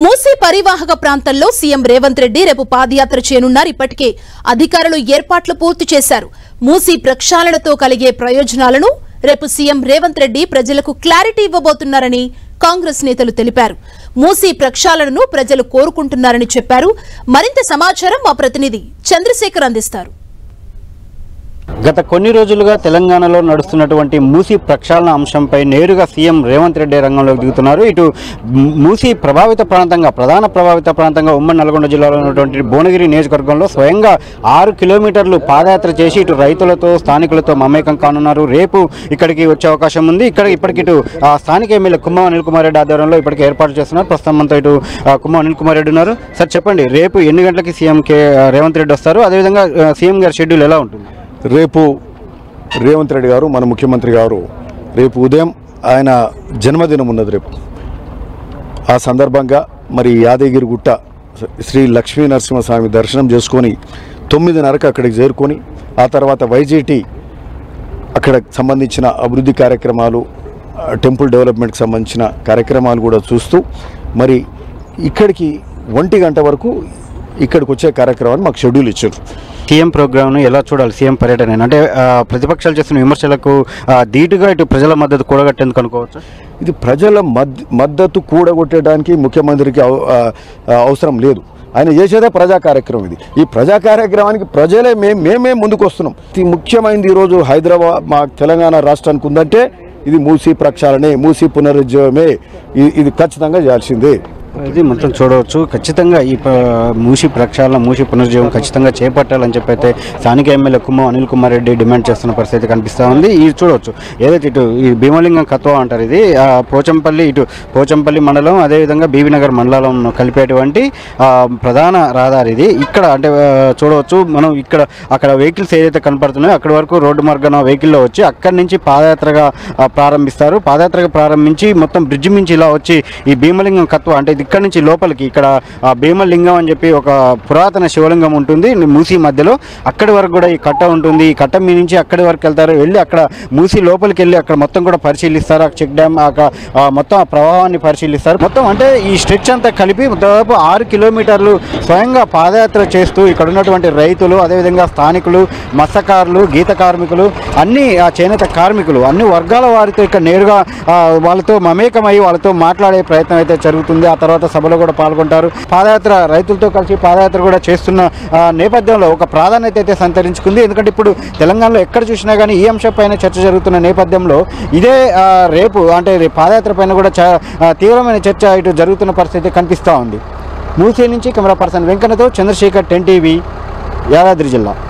మూసీ పరివాహక ప్రాంతంలో సీఎం రేవంత్ రెడ్డి రేపు పాదయాత్ర చేయనున్నారు ఇప్పటికే అధికారులు ఏర్పాట్లు పూర్తి చేశారు మూసీ ప్రక్షాళనతో కలిగే ప్రయోజనాలను రేపు సీఎం రేవంత్ రెడ్డి ప్రజలకు క్లారిటీ ఇవ్వబోతున్నారని కాంగ్రెస్ నేతలు తెలిపారు మూసీ ప్రక్షాళనను ప్రజలు కోరుకుంటున్నారని చెప్పారు మరింత సమాచారం మా ప్రతినిధి చంద్రశేఖర్ అందిస్తారు గత కొన్ని రోజులుగా తెలంగాణలో నడుస్తున్నటువంటి మూసీ ప్రక్షాళన అంశంపై నేరుగా సీఎం రేవంత్ రెడ్డి రంగంలోకి దిగుతున్నారు ఇటు మ్- మూసీ ప్రభావిత ప్రాంతంగా ప్రధాన ప్రభావిత ప్రాంతంగా ఉమ్మడి నల్గొండ జిల్లాలో ఉన్నటువంటి భువనగిరి నియోజకవర్గంలో స్వయంగా ఆరు కిలోమీటర్లు పాదయాత్ర చేసి ఇటు రైతులతో స్థానికులతో మమేకం కానున్నారు రేపు ఇక్కడికి వచ్చే అవకాశం ఉంది ఇక్కడ ఇప్పటికి ఇటు ఆ, స్థానిక ఎమ్మెల్యే కుమ్మం అనిల్ కుమార్ రెడ్డి ఆధ్వర్యంలో ఇప్పటికి ఏర్పాటు చేస్తున్నారు ప్రస్తుతం మనతో ఇటు ఆ, కుమ్మం అనిల్ కుమార్ రెడ్డి ఉన్నారు సార్ చెప్పండి రేపు ఎన్ని గంటలకి సీఎం కే రేవంత్ రెడ్డి వస్తారు అదేవిధంగా ఆ, సీఎం గారి షెడ్యూల్ ఎలా ఉంటుంది రేపు రేవంత్ రెడ్డి గారు మన ముఖ్యమంత్రి గారు రేపు ఉదయం ఆయన జన్మదినం ఉన్నది రేపు ఆ సందర్భంగా మరి యాదగిరి గుట్ట శ్రీ లక్ష్మీ నరసింహస్వామి దర్శనం చేసుకొని తొమ్మిదిన్నరకు అక్కడికి చేరుకొని ఆ తర్వాత వైజీటీ అక్కడ సంబంధించిన అభివృద్ధి కార్యక్రమాలు ఆ, టెంపుల్ డెవలప్మెంట్కి సంబంధించిన కార్యక్రమాలు కూడా చూస్తూ మరి ఇక్కడికి ఒంటి గంట వరకు ఇక్కడికి వచ్చే కార్యక్రమాన్ని మాకు షెడ్యూల్ ఇచ్చారు సీఎం ప్రోగ్రామ్ను ఎలా చూడాలి సీఎం పర్యటన అంటే ఆ, ప్రతిపక్షాలు చేస్తున్న విమర్శలకు ఆ, ధీటుగా ఇటు ప్రజల మద్దతు కూడగట్టేందుకు అనుకోవచ్చు ఇది ప్రజల మద్ మద్దతు కూడగొట్టడానికి ముఖ్యమంత్రికి అవ- ఆ, ఆ, అవసరం లేదు ఆయన చేసేదే ప్రజా కార్యక్రమం ఇది ఈ ప్రజా కార్యక్రమానికి ప్రజలే మేము మేమే ముందుకు వస్తున్నాం ఇది ముఖ్యమైనది ఈరోజు హైదరాబాద్ మా తెలంగాణ రాష్ట్రానికి ఉందంటే ఇది మూసీ ప్రక్షాళనే మూసీ పునరుజ్జీవమే ఇది ఇది ఖచ్చితంగా చేయాల్సిందే ఇది మొత్తం చూడవచ్చు ఖచ్చితంగా ఈ ప- మూసి ప్రక్షాళన మూసి పునర్జీవం ఖచ్చితంగా చేపట్టాలని చెప్పి అయితే స్థానిక ఎమ్మెల్యే కుమ్మ అనిల్ కుమార్ రెడ్డి డిమాండ్ చేస్తున్న పరిస్థితి కనిపిస్తూ ఉంది ఇది చూడవచ్చు ఏదైతే ఇటు ఈ భీమలింగం కత్వ అంటారు ఇది ఆ, పోచంపల్లి ఇటు పోచంపల్లి మండలం అదేవిధంగా బీవీనగర్ మండలం కలిపేటువంటి ఆ, ప్రధాన రహదారి ఇది ఇక్కడ అంటే ఆ, చూడవచ్చు మనం ఇక్కడ అక్కడ వెహికల్స్ ఏదైతే కనపడుతున్నాయో అక్కడ వరకు రోడ్డు మార్గాన వెహికల్లో వచ్చి అక్కడి నుంచి పాదయాత్రగా ఆ, ప్రారంభిస్తారు పాదయాత్రగా ప్రారంభించి మొత్తం బ్రిడ్జ్ మించి ఇలా వచ్చి ఈ భీమలింగం కత్వ అంటే ఇది ఇక్కడ నుంచి లోపలికి ఇక్కడ ఆ, భీమలింగం అని చెప్పి ఒక పురాతన శివలింగం ఉంటుంది మూసీ మధ్యలో అక్కడి వరకు కూడా ఈ కట్ట ఉంటుంది ఈ కట్ట మీ నుంచి అక్కడి వరకు వెళ్తారు వెళ్ళి అక్కడ మూసీ లోపలికి వెళ్ళి అక్కడ మొత్తం కూడా పరిశీలిస్తారు ఆ చెక్ డ్యామ్ ఆ క- ఆ మొత్తం ఆ ప్రవాహాన్ని పరిశీలిస్తారు మొత్తం అంటే ఈ స్ట్రెచ్ అంతా కలిపి దాదాపు ఆరు కిలోమీటర్లు స్వయంగా పాదయాత్ర చేస్తూ ఇక్కడ ఉన్నటువంటి రైతులు అదేవిధంగా స్థానికులు మత్స్యకారులు గీత కార్మికులు అన్ని ఆ చేనేత కార్మికులు అన్ని వర్గాల వారితో ఇక్కడ నేరుగా ఆ, వాళ్ళతో మమేకమై వాళ్ళతో మాట్లాడే ప్రయత్నం అయితే జరుగుతుంది ఆ తర్వాత సభలో కూడా పాల్గొంటారు పాదయాత్ర రైతులతో కలిసి పాదయాత్ర కూడా చేస్తున్న ఆ, నేపథ్యంలో ఒక ప్రాధాన్యత అయితే సంతరించుకుంది ఎందుకంటే ఇప్పుడు తెలంగాణలో ఎక్కడ చూసినా కానీ ఈ అంశంపైన చర్చ జరుగుతున్న నేపథ్యంలో ఇదే ఆ, రేపు అంటే రేపు పాదయాత్ర పైన కూడా చా- ఆ, తీవ్రమైన చర్చ ఇటు జరుగుతున్న పరిస్థితి కనిపిస్తూ ఉంది మూసీ నుంచి కెమెరా పర్సన్ వెంకన్నతో చంద్రశేఖర్ టెన్ టీవీ యాదాద్రి జిల్లా